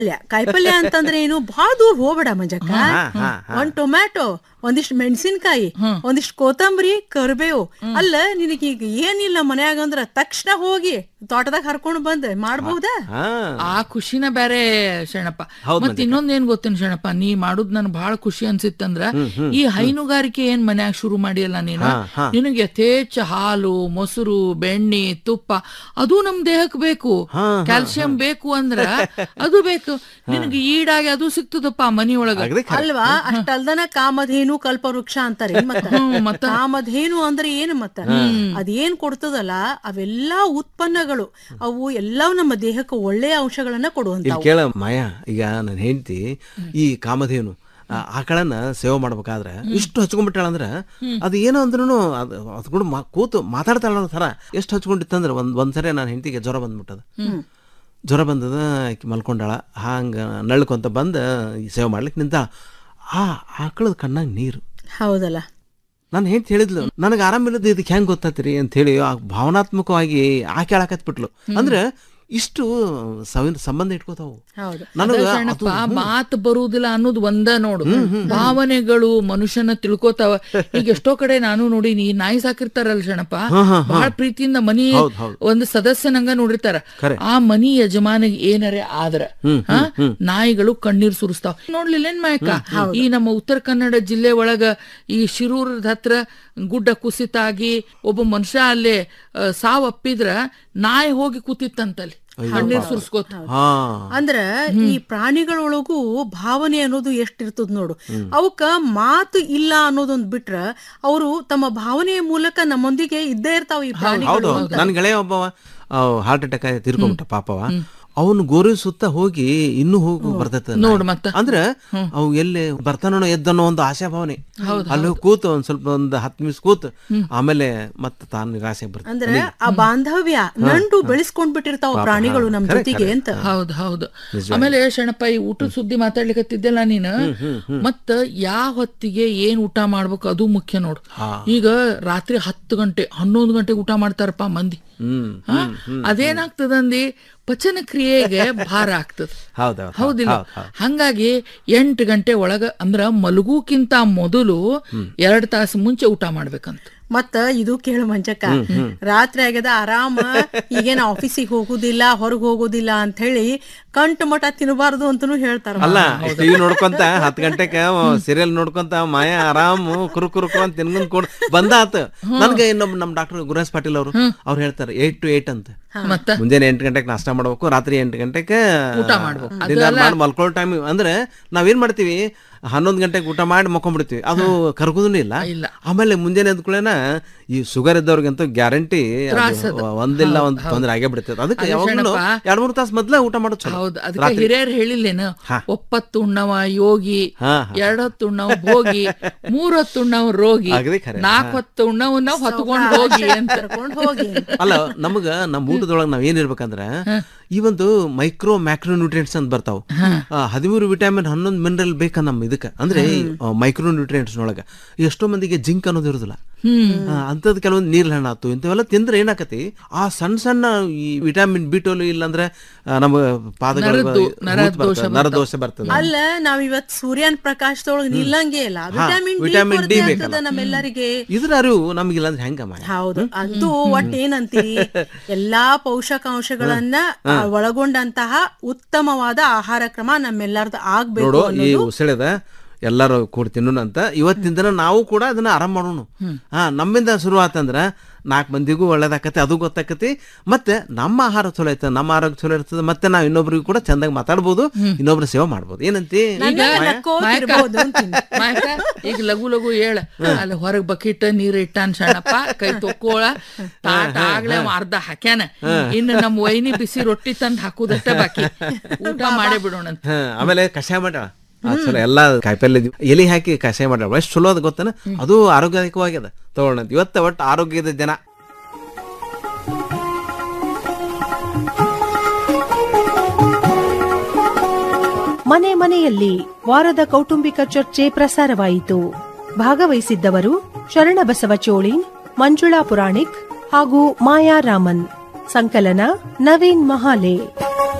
ಪಲ್ಯ ಕಾಯಿಪಲ್ಯ ಅಂತಂದ್ರೆ ಏನು ಬಹಳ ದೂರ ಹೋಗ್ಬೇಡ ಮಂಜಕ್ಕ ಒಂದ್ ಟೊಮ್ಯಾಟೊ ಒಂದಿಷ್ಟು ಮೆಣಸಿನ್ಕಾಯಿ ಒಂದಿಷ್ಟು ಕೊತ್ತಂಬರಿ ಕರಿಬೇವು ಅಲ್ಲ ನಿನಗೆ ಈಗ ಏನಿಲ್ಲ ಮನ್ಯಾಗ ಅಂದ್ರ ತಕ್ಷಣ ಹೋಗಿ ತೋಟದಾಗ ಹರ್ಕೊಂಡ್ ಬಂದ್ ಮಾಡ್ಬಹುದಾ ಹಾ ಆ ಖುಷಿನ ಬೇರೆ ಶರಣಪ್ಪ ಹೌದ್ ಮತ್ ಇನ್ನೊಂದ್ ಏನ್ ಗೊತ್ತೇನ್ ಶರಣಪ್ಪ ನೀ ಮಾಡುದ್ ನನ್ ಬಹಳ ಖುಷಿ ಅನ್ಸಿತ್ತಂದ್ರ ಈ ಹೈನುಗಾರಿಕೆ ಏನ್ ಮನ್ಯಾಗ ಶುರು ಮಾಡಿಯಲ್ಲ ನೀನು ನಿನಗೆ ಯಥೇಚ್ಛ ಹಾಲು ಮೊಸರು ಬೆಣ್ಣೆ ತುಪ್ಪ ಅದು ನಮ್ ದೇಹಕ್ ಬೇಕು ಕ್ಯಾಲ್ಸಿಯಂ ಬೇಕು ಅಂದ್ರ ಅದು ಬೇಕು ನಿನಗೆ ಈಡಾಗಿ ಅದು ಸಿಗ್ತದಪ್ಪ ಮನಿಯೊಳಗ ಅಗದಿ ಖರೆ. ಅಲ್ವಾ ಅಷ್ಟಲ್ದನ ಕಾಮಧೇನು ಕಲ್ಪವೃಕ್ಷ ಅಂತಾರೆ ಏನ್ ಮತ್ತ ಕಾಮಧೇನು ಅಂದ್ರೆ ಏನು ಮತ್ತ ಅದೇನ್ ಕೊಡ್ತದಲ್ಲ ಅವೆಲ್ಲಾ ಉತ್ಪನ್ನಗಳು ಅವು ಎಲ್ಲವೂ ನಮ್ಮ ದೇಹಕ್ಕೆ ಒಳ್ಳೆಯ ಅಂಶಗಳನ್ನ ಇಲ್ಲಿ ಕೊಡುವಂತಾವು ಕೇಳ ಮಾಯಾ ಈಗ ನನ್ನ ಹೆಂಡತಿ ಈ ಕಾಮಧೇನು ಆ ಆಕಳನ್ನ ಸೇವೆ ಮಾಡ್ಬೇಕಾದ್ರೆ ಇಷ್ಟು ಹಚ್ಕೊಂಡ್ಬಿಟ್ಟಾಳ ಅಂದ್ರ ಅದು ಏನೋ ಅಂದ್ರೂ ಅದು ಹಚ್ಕೊಂಡು ಮಾ- ಕೂತು ಮಾತಾಡ್ತಾಳ ಅನ್ನೋ ಥರ ಎಷ್ಟು ಹಚ್ಕೊಂಡಿತ್ತಂದ್ರೆ ಒಂದ್ ಒಂದ್ಸರಿ ನನ್ನ ಹೆಂಡತಿಗೆ ಜ್ವರ ಬಂದ್ಬಿಟ್ಟದ ಜ್ವರ ಬಂದದ ಆಕಿ ಮಲ್ಕೊಂಡಾಳ ಹಂಗ ನಳ್ಕೊಂತ ಬಂದ ಈ ಸೇವೆ ಮಾಡ್ಲಿಕ್ಕೆ ನಿಂತ ಆ ಆಕಳದ ಕಣ್ಣಾಗ ನೀರು ಹೌದಲ್ಲ ನಾನು ಹೆಂಡತಿ ಹೇಳಿದ್ಲು ನನಗೆ ಆರಾಮಿಲ್ಲದ ಇದಕ್ಕೆ ಹೆಂಗ್ ಗೊತ್ತಾತ್ರಿ ಅಂತ ಹೇಳಿ ಆ ಭಾವನಾತ್ಮಕವಾಗಿ ಆಕೆ ಆಳಕತ್ಬಿಟ್ಲು ಅಂದ್ರೆ ಇಷ್ಟು ಸವಿ- ಸಂಬಂಧ ಇಟ್ಕೋತಾವು ಹೌದು ನನಗ ಅದ ಸಣ್ಣಪ್ಪ ಮಾತು ಬರುವುದಿಲ್ಲ ಅನ್ನೋದು ಒಂದ ನೋಡು ಭಾವನೆಗಳು ಮನುಷ್ಯನ ತಿಳ್ಕೊತಾವ ಈಗ ಎಷ್ಟೋ ಕಡೆ ನಾನು ನೋಡಿನಿ ಈ ನಾಯಿ ಸಾಕಿರ್ತಾರಲ್ಲ ಶಣಪ್ಪ ಬಹಳ ಪ್ರೀತಿಯಿಂದ ಮನಿ ಹೌದ್, ಹೌದ್. ಒಂದು ಸದಸ್ಯನಂಗ ನೋಡಿರ್ತಾರ ಖರೆ. ಆ ಮನಿ ಯಜಮಾನಿಗೆ ಏನರೇ ಆದ್ರ ಹಾ ನಾಯಿಗಳು ಕಣ್ಣೀರ್ ಸುರಿಸ್ತಾವ ನೋಡ್ಲಿಲ್ಲೇನ್ ಮಾಯಕ ಈ ನಮ್ಮ ಉತ್ತರ ಕನ್ನಡ ಜಿಲ್ಲೆ ಒಳಗ ಈ ಶಿರೂರದ ಹತ್ರ ಗುಡ್ಡ ಕುಸಿತ ಆಗಿ ಒಬ್ಬ ಮನುಷ್ಯ ಅಲ್ಲೇ ಆ, ಸಾವಪ್ಪಿದ್ರ ನಾಯಿ ಹೋಗಿ ಕೂತಿತ್ತಂತಲ್ಲಿ ಕಣ್ಣೀರ್ ಸುರಿಸ್ಕೋತ ಹಾ ಅಂದ್ರ ಈ ಪ್ರಾಣಿಗಳೊಳಗೂ ಭಾವನೆ ಅನ್ನೋದು ಎಷ್ಟಿರ್ತದ ನೋಡು ಅವಕ್ಕ ಮಾತು ಇಲ್ಲ ಅನ್ನೋದೊಂದ್ ಬಿಟ್ರ ಅವರು ತಮ್ಮ ಭಾವನೆಯ ಮೂಲಕ ನಮ್ಮೊಂದಿಗೆ ಇದ್ದೇ ಇರ್ತಾವ ಈ ಪ್ರಾಣಿಗಳು ಹೌದು ನನ್ನ ಗೆಳೆಯ ಒಬ್ಬವ ಹಾರ್ಟ್ ಅಟ್ಯಾಕ್ ಆಗಿ ತೀರ್ಕೊಂಬಿಟ್ಟ ಪಾಪವ ಅವನು ಗೋರಿ ಸುತ್ತ ಹೋಗಿ ಇನ್ನೂ ಹೋಗಿ ಬರ್ತೈತೆ ನೋಡ್ ಮತ್ತ. ಅಂದ್ರ ಅವು ಎಲ್ಲಿ ಬರ್ತಾನೋ ಎದ್ದನೋ ಒಂದು ಆಶಾ ಭಾವನೆ ಅಲ್ಲಿ ಹೋಗಿ ಕೂತು ಒಂದ್ ಸ್ವಲ್ಪ ಒಂದ್ ಹತ್ತು ನಿಮಿಷ ಕೂತು ಆಮೇಲೆ ಮತ್ತೆ ತಾನು ನಿರಾಸೆ ಬರ್ತದೆ ಅಂದ್ರ ಆ ಬಾಂಧವ್ಯ ನಂಟು ಬೆಳೆಸ್ಕೊಂಡ್ ಬಿಟ್ಟಿರ್ತಾವ ಪ್ರಾಣಿಗಳು ನಮ್ ಜೊತೆಗೆ ಅಂತ ಹೌದು ಹೌದು ಆಮೇಲೆ ಶರಣಪ್ಪ ಈ ಊಟದ ಸುದ್ದಿ ಮಾತಾಡ್ಲಿಕತ್ತಿದ್ದೆಲ್ಲ ನೀನು ಮತ್ತ ಯಾವ ಹೊತ್ತಿಗೆ ಏನ್ ಊಟ ಮಾಡ್ಬೇಕು ಅದು ಮುಖ್ಯ ನೋಡು ಈಗ ರಾತ್ರಿ ಹತ್ತು ಗಂಟೆ ಹನ್ನೊಂದು ಗಂಟೆಗೆ ಊಟ ಮಾಡ್ತಾರಪ್ಪ ಮಂದಿ ಹ್ಮ್ ಹಾ? ಅದೇನಾಗ್ತದಂದಿ ಪಚನ ಕ್ರಿಯೆಗೆ ಭಾರ ಆಗ್ತದ ಹೌದೌದು ಹೌದಿಲ್ಲ ಹಂಗಾಗಿ ಎಂಟು ಗಂಟೆ ಒಳಗ ಅಂದ್ರ ಮಲಗುಕ್ಕಿಂತ ಮೊದಲು ಎರಡ್ ತಾಸು ಮುಂಚೆ ಊಟ ಮಾಡ್ಬೇಕಂತ ಮತ್ತ ಇದು ಕೇಳು ಮಂಚಕ್ಕ ರಾತ್ರಿ ಆಗ್ಯದ ಆರಾಮ ಈಗೇನ ಆಫೀಸಿಗೆ ಹೋಗುದಿಲ್ಲ ಹೊರಗ್ ಹೋಗುದಿಲ್ಲ ಅಂತ ಹೇಳಿ ಕಂಟು ಮಠ ತಿನ್ನಬಾರ್ದು ಅಂತಾನು ಹೇಳ್ತಾರ ಅಲ್ಲ ಟಿವಿ ನೋಡ್ಕೊಂತ ಹತ್ತು ಗಂಟೆಗೆ ಸೀರಿಯಲ್ ನೋಡ್ಕೊಂತ ಮಾಯಾ ಆರಾಮ್ ಕುರು ಕುರು ಕುರು ಅಂತ ತಿನ್ಕೊಂಡ್ ಕೊಡ್ ಬಂದಾತ ನನ್ಗೆ ಇನ್ನೊಬ್ಬ ನಮ್ ಡಾಕ್ಟರ್ ಗುರುರಾಜ್ ಪಾಟೀಲ್ ಅವರು ಅವ್ರು ಹೇಳ್ತಾರೆ ಏಟ್ ಟು ಏಟ್ ಅಂತ ಮತ್ತ ಮುಂಜಾನೆ ಎಂಟು ಗಂಟೆಗೆ ನಾಷ್ಟ ಮಾಡ್ಬೇಕು ರಾತ್ರಿ ಎಂಟು ಗಂಟೆಗೆ ಊಟ ಮಾಡ್ಬೇಕು. ಡಿನ್ನರ್ ಮಾಡಿ ಮಲ್ಕೊಳ್ಳೋ ಟೈಮ್ ಅಂದ್ರೆ ನಾವೇನ್ ಮಾಡ್ತೀವಿ ಹನ್ನೊಂದು ಗಂಟೆಗೆ ಊಟ ಮಾಡಿ ಮಕ್ಕೊಂಡ್ಬಿಡ್ತೀವಿ ಅದು ಕರ್ಗೋದೂ ಇಲ್ಲ ಇಲ್ಲ. ಆಮೇಲೆ ಮುಂಜಾನೆ ಎದ್ಕೊಳ್ಳೇನ ಈ ಶುಗರ್ ಇದ್ದವ್ರಿಗಂತೂ ಗ್ಯಾರಂಟಿ ಒಂದಿಲ್ಲ ಒಂದ್ ತೊಂದ್ರೆ ಆಗೇ ಬಿಡ್ತದೆ ಅದಕ್ಕೆ ಯಾವಾಗಲೂ ಎರಡ್ ಮೂರು ತಾಸು ಮೊದ್ಲೇ ಊಟ ಮಾಡೋದು ಚಲೋ ಹೌದು ಅದಕ್ಕೆ ಹಿರಿಯರು ಹೇಳಿಲ್ಲೇನು ಒಪ್ಪತ್ತು ಉಣ್ಣವ ಯೋಗಿ ಹಾ, ಎರಡ್ ಹೊತ್ತು ಉಣ್ಣವ ಭೋಗಿ ಮೂರ್ ಹೊತ್ತು ಉಣ್ಣವ ರೋಗಿ ಅಗದಿ ಖರೆ. ನಾಲ್ಕು ಹೊತ್ತು ಉಣ್ಣವನ್ನ ಹೊತ್ಕೊಂಡ್ ಹೋಗಿ ಅಂತ ಕರ್ಕೊಂಡ್ ಹೋಗಿ ಅಲ್ಲ ನಮಗ ನಮ್ಮ ಊಟದೊಳಗೆ ನಾವ್ ಏನ್ ಇರ್ಬೇಕಂದ್ರ ಈ ಒಂದು ಮೈಕ್ರೋ ಮ್ಯಾಕ್ರೋ ನ್ಯೂಟ್ರಿಯೆಂಟ್ಸ್ ಅಂತ ಬರ್ತಾವ ಹದಿಮೂರು ವಿಟಮಿನ್ ಹನ್ನೊಂದು ಮಿನರಲ್ ಬೇಕ ನಮ್ಮ ಇದಕ್ಕ ಅಂದ್ರೆ ಮೈಕ್ರೋ ನ್ಯೂಟ್ರಿಯೆಂಟ್ಸ್ ನೊಳಗ ಎಷ್ಟೋ ಮಂದಿಗೆ ಜಿಂಕ್ ಅನ್ನೋದು ಇರುದಿಲ್ಲ ಆ, ಅಂಥದ್ದು ಕೆಲವೊಂದು ನೀರ್ ಹಣ್ಣಾತು ಇಂಥವೆಲ್ಲ ತಿಂದ್ರೆ ಏನಾಕತಿ ಆ ಸಣ್ಣ ಸಣ್ಣ ಈ ವಿಟಮಿನ್ ಬಿ ಟೋಲು ಇಲ್ಲಾಂದ್ರೆ ಆ, ನಮ್ಮ ಪಾದಗಳ ನರದ್ದು- ನರದೋಷ ನರದೋಷ ಬರ್ತದೆ ಅಲ್ಲ ನಾವ್ ಇವತ್ ಸೂರ್ಯನ ಪ್ರಕಾಶದೊಳಗ ನಿಲ್ಲಂಗೆ ಇಲ್ಲ ವಿಟಮಿನ್ ಡಿ ವಿಟಮಿನ್ ಡಿ ಕೊರತೆ ಬೇಕಲ್ಲ. ಆಗ್ತದ ನಮ್ಮೆಲ್ಲರಿಗೆ ಇದ್ರ ಅರಿವು ನಮಗಿಲ್ಲ ಅಂದ್ರೆ ಹೆಂಗ ಮಾಯ ಹೌದು ಅದು ಒಟ್ ಏನಂತೀರಿ ಎಲ್ಲಾ ಪೋಷಕಾಂಶಗಳನ್ನ ಆ, ಒಳಗೊಂಡಂತಹ ಉತ್ತಮವಾದ ಆಹಾರ ಕ್ರಮ ನಮ್ಮೆಲ್ಲರದು ಆಗ್ಬೇಕು ನೋಡು ಈ ಅನ್ನೋದು ಉಸಳೆದ ಎಲ್ಲರೂ ಕೂಡ ತಿನ್ನೋಣ ಅಂತ ಇವತ್ತಿನ ದಿನ ನಾವು ಕೂಡ ಅದನ್ನ ಆರಾಮ್ ಮಾಡೋಣ ಹಾ ನಮ್ಮಿಂದ ಶುರು ಆತಂದ್ರ ನಾಲ್ಕು ಮಂದಿಗೂ ಒಳ್ಳೇದಾಕತಿ ಅದು ಗೊತ್ತಾಕತಿ ಮತ್ತೆ ನಮ್ಮ ಆಹಾರ ಚಲೋ ಐತೆ ನಮ್ಮ ಆರೋಗ್ಯ ಚಲೋ ಇರ್ತದೆ ಮತ್ತೆ ನಾವು ಇನ್ನೊಬ್ರಿಗೂ ಕೂಡ ಚಂದಾಗಿ ಮಾತಾಡ್ಬೋದು ಇನ್ನೊಬ್ರ ಸೇವೆ ಮಾಡ್ಬೋದು ಏನಂತಿ ನನ್ನ ನಕ್ಕೋತ ಇರ್ಬೋದು ಅಂತೀನಿ. ಮಾಯಕ ಈಗ ಲಘು ಲಘು ಹೇಳ ಅಲ್ಲಿ ಹೊರಗ್ ಬಕೆಟ್ ನೀರ್ ಇಟ್ಟಾನ ಸಣ್ಣಪ್ಪ ಕೈ ತೊಕ್ಕೋಳ ತಾಟ ಆಗ್ಲೇ ಅವ ಅರ್ಧ ಹಾಕ್ಯಾನ ಇನ್ನು ನಮ್ಮ ವೈನಿ ಬಿಸಿ ರೊಟ್ಟಿ ತಂದ್ ಹಾಕುದಷ್ಟ ಬಾಕಿ ಊಟ ಮಾಡೇ ಬಿಡೋಣ ಅಂತ ಹಾ ಆಮೇಲೆ ಕಷಾಯ ಮಾಡ್ಯಾಳ ಆ ಚಲೋ ಎಲ್ಲ ಕಾಯಿಪಲ್ಲೆ ಎಲಿ ಹಾಕಿ ಕಷಾಯ ಮಾಡ್ಯಾಳ ಎಷ್ಟು ಚಲೋ ಅದ ಗೊತ್ತನ ಅದು ಆರೋಗ್ಯದಾಯಕವಾಗ್ಯದ ತಗೊಳ್ಳೋಣ ಇವತ್ತ ಒಟ್ಟು ಆರೋಗ್ಯದ ಜನ ಮನೆ ಮನೆಯಲ್ಲಿ ವಾರದ ಕೌಟುಂಬಿಕ ಚರ್ಚೆ ಪ್ರಸಾರವಾಯಿತು ಭಾಗವಹಿಸಿದ್ದವರು ಶರಣಬಸವ ಚೋಳಿನ್ ಮಂಜುಳಾ ಪುರಾಣಿಕ್ ಹಾಗೂ ಮಾಯಾ ರಾಮನ್ ಸಂಕಲನ ನವೀನ್ ಮಹಾಲೆ